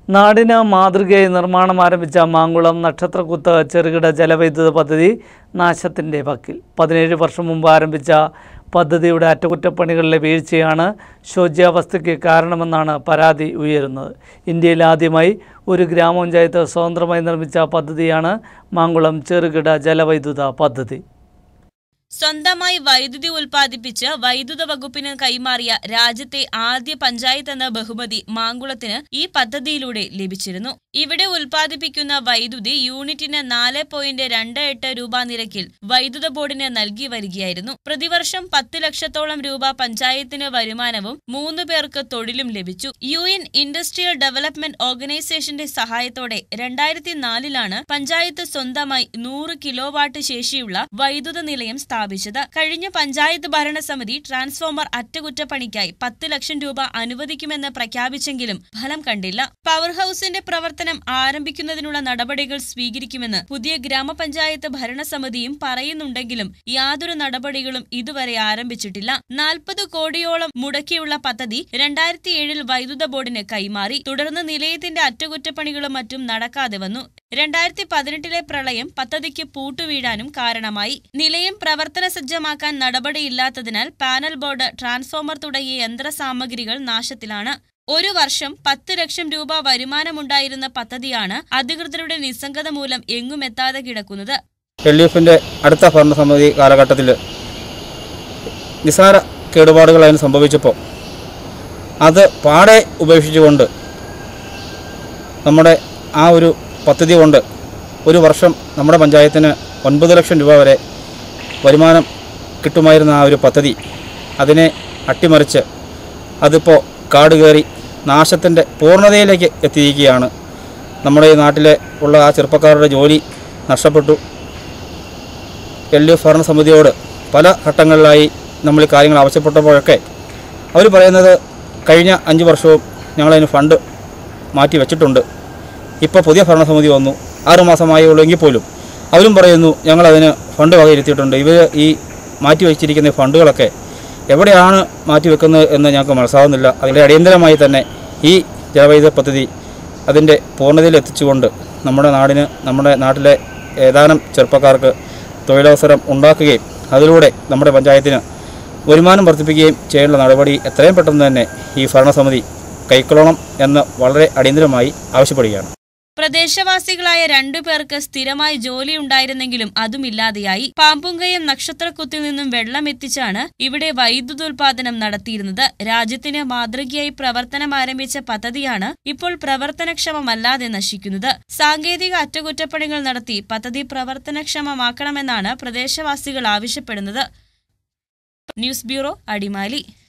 നാടിന് മാതൃകയായി നിർമ്മാണം ആരംഭിച്ച മാങ്കുളം നക്ഷത്രക്കുത്ത് ചെറുകിട ജലവൈദ്യുത പദ്ധതി നാശത്തിൻ്റെ വക്കിൽ പതിനേഴ് വർഷം മുമ്പ് ആരംഭിച്ച പദ്ധതിയുടെ അറ്റകുറ്റപ്പണികളിലെ വീഴ്ചയാണ് ശോച്യാവസ്ഥയ്ക്ക് കാരണമെന്നാണ് പരാതി ഉയരുന്നത് ഇന്ത്യയിൽ ആദ്യമായി ഒരു ഗ്രാമപഞ്ചായത്ത് സ്വതന്ത്രമായി നിർമ്മിച്ച പദ്ധതിയാണ് മാങ്കുളം ചെറുകിട ജലവൈദ്യുത പദ്ധതി സ്വന്തമായി വൈദ്യുതി ഉൽപ്പാദിപ്പിച്ച് വൈദ്യുത വകുപ്പിന് കൈമാറിയ രാജ്യത്തെ ആദ്യ പഞ്ചായത്ത് എന്ന ബഹുമതി മാങ്കുളത്തിന് ഈ പദ്ധതിയിലൂടെ ലഭിച്ചിരുന്നു ഇവിടെ ഉൽപ്പാദിപ്പിക്കുന്ന വൈദ്യുതി യൂണിറ്റിന് നാല് പോയിന്റ് രണ്ട് എട്ട് രൂപ നിരക്കിൽ വൈദ്യുത ബോർഡിന് നൽകി വരികയായിരുന്നു പ്രതിവർഷം പത്ത് ലക്ഷത്തോളം രൂപ പഞ്ചായത്തിന് വരുമാനവും മൂന്ന് പേർക്ക് തൊഴിലും ലഭിച്ചു യു എൻ ഇൻഡസ്ട്രിയൽ ഡെവലപ്മെന്റ് ഓർഗനൈസേഷന്റെ സഹായത്തോടെ രണ്ടായിരത്തി നാലിലാണ് പഞ്ചായത്ത് സ്വന്തമായി നൂറ് കിലോ വാട്ട് ശേഷിയുള്ള വൈദ്യുത നിലയം സ്ഥാപിച്ചത് കഴിഞ്ഞ പഞ്ചായത്ത് ഭരണസമിതി ട്രാൻസ്ഫോമർ അറ്റകുറ്റപ്പണിക്കായി പത്ത് ലക്ഷം രൂപ അനുവദിക്കുമെന്ന് പ്രഖ്യാപിച്ചെങ്കിലും ഫലം കണ്ടില്ല പവർ ഹൌസിന്റെ പ്രവർത്തനം ആരംഭിക്കുന്നതിനുള്ള നടപടികൾ സ്വീകരിക്കുമെന്ന് പുതിയ ഗ്രാമപഞ്ചായത്ത് ഭരണസമിതിയും പറയുന്നുണ്ടെങ്കിലും യാതൊരു നടപടികളും ഇതുവരെ ആരംഭിച്ചിട്ടില്ല നാൽപ്പത് കോടിയോളം മുടക്കിയുള്ള പദ്ധതി രണ്ടായിരത്തി ഏഴിൽ വൈദ്യുത ബോർഡിന് കൈമാറി തുടർന്ന് നിലയത്തിന്റെ അറ്റകുറ്റപ്പണികളും മറ്റും നടക്കാതെ വന്നു രണ്ടായിരത്തി പതിനെട്ടിലെ പ്രളയം പദ്ധതിക്ക് പൂട്ടുവീഴാനും കാരണമായി നിലയം പ്രവർത്തന സജ്ജമാക്കാൻ നടപടിയില്ലാത്തതിനാൽ പാനൽ ബോർഡ് ട്രാൻസ്ഫോമർ തുടങ്ങിയ യന്ത്രസാമഗ്രികൾ നാശത്തിലാണ് ഒരു വർഷം പത്ത് ലക്ഷം രൂപ വരുമാനമുണ്ടായിരുന്ന പദ്ധതിയാണ് അധികൃതരുടെ നിസ്സംഗത മൂലം എങ്ങുമെത്താതെ കിടക്കുന്നത് എൽ ഡി എഫിൻ്റെ അടുത്ത ഭരണസമിതി കാലഘട്ടത്തിൽ നിസാര കേടുപാടുകൾ അതിന് സംഭവിച്ചപ്പോൾ അത് പാടെ ഉപേക്ഷിച്ചുകൊണ്ട് നമ്മുടെ ആ ഒരു പദ്ധതി കൊണ്ട് ഒരു വർഷം നമ്മുടെ പഞ്ചായത്തിന് ഒൻപത് ലക്ഷം രൂപ വരെ വരുമാനം കിട്ടുമായിരുന്ന ആ ഒരു പദ്ധതി അതിനെ അട്ടിമറിച്ച് അതിപ്പോൾ കാട് കയറി നാശത്തിൻ്റെ പൂർണ്ണതയിലേക്ക് എത്തിയിരിക്കുകയാണ് നമ്മുടെ ഈ നാട്ടിലെ ഉള്ള ആ ചെറുപ്പക്കാരുടെ ജോലി നഷ്ടപ്പെട്ടു എൽ ഡി എഫ് ഭരണസമിതിയോട് പല ഘട്ടങ്ങളിലായി നമ്മൾ ഈ കാര്യങ്ങൾ ആവശ്യപ്പെട്ടപ്പോഴൊക്കെ അവർ പറയുന്നത് കഴിഞ്ഞ അഞ്ച് വർഷവും ഞങ്ങളതിന് ഫണ്ട് മാറ്റി വെച്ചിട്ടുണ്ട് ഇപ്പോൾ പുതിയ ഭരണസമിതി വന്നു ആറ് മാസമായി ഉള്ളെങ്കിൽ പോലും അവരും പറയുന്നു ഞങ്ങളതിന് ഫണ്ട് വകയിരുത്തിയിട്ടുണ്ട് ഇവർ ഈ മാറ്റി വെച്ചിരിക്കുന്ന ഫണ്ടുകളൊക്കെ എവിടെയാണ് മാറ്റി വെക്കുന്നത് എന്ന് ഞങ്ങൾക്ക് മനസ്സാവുന്നില്ല അതിൻ്റെ അടിയന്തരമായി തന്നെ ഈ ജലവൈദ്യുത പദ്ധതി അതിൻ്റെ പൂർണ്ണതയിൽ എത്തിച്ചുകൊണ്ട് നമ്മുടെ നാടിന് നമ്മുടെ നാട്ടിലെ ഏതാനും ചെറുപ്പക്കാർക്ക് തൊഴിലവസരം ഉണ്ടാക്കുകയും അതിലൂടെ നമ്മുടെ പഞ്ചായത്തിന് വരുമാനം വർദ്ധിപ്പിക്കുകയും ചെയ്യാനുള്ള നടപടി എത്രയും പെട്ടെന്ന് തന്നെ ഈ ഭരണസമിതി കൈക്കൊള്ളണം എന്ന് വളരെ അടിയന്തരമായി ആവശ്യപ്പെടുകയാണ് പ്രദേശവാസികളായ രണ്ടു പേർക്ക് സ്ഥിരമായി ജോലി ഉണ്ടായിരുന്നെങ്കിലും അതുമില്ലാതെയായി പാമ്പുങ്കയം നക്ഷത്രക്കുത്തിൽ നിന്നും വെള്ളം എത്തിച്ചാണ് ഇവിടെ വൈദ്യുതോൽപാദനം നടത്തിയിരുന്നത് രാജ്യത്തിന് മാതൃകയായി പ്രവർത്തനം ആരംഭിച്ച പദ്ധതിയാണ് ഇപ്പോൾ പ്രവർത്തനക്ഷമമല്ലാതെ നശിക്കുന്നത് സാങ്കേതിക അറ്റകുറ്റപ്പണികൾ നടത്തി പദ്ധതി പ്രവർത്തനക്ഷമമാക്കണമെന്നാണ് പ്രദേശവാസികൾ ആവശ്യപ്പെടുന്നത് ന്യൂസ് ബ്യൂറോ അടിമാലി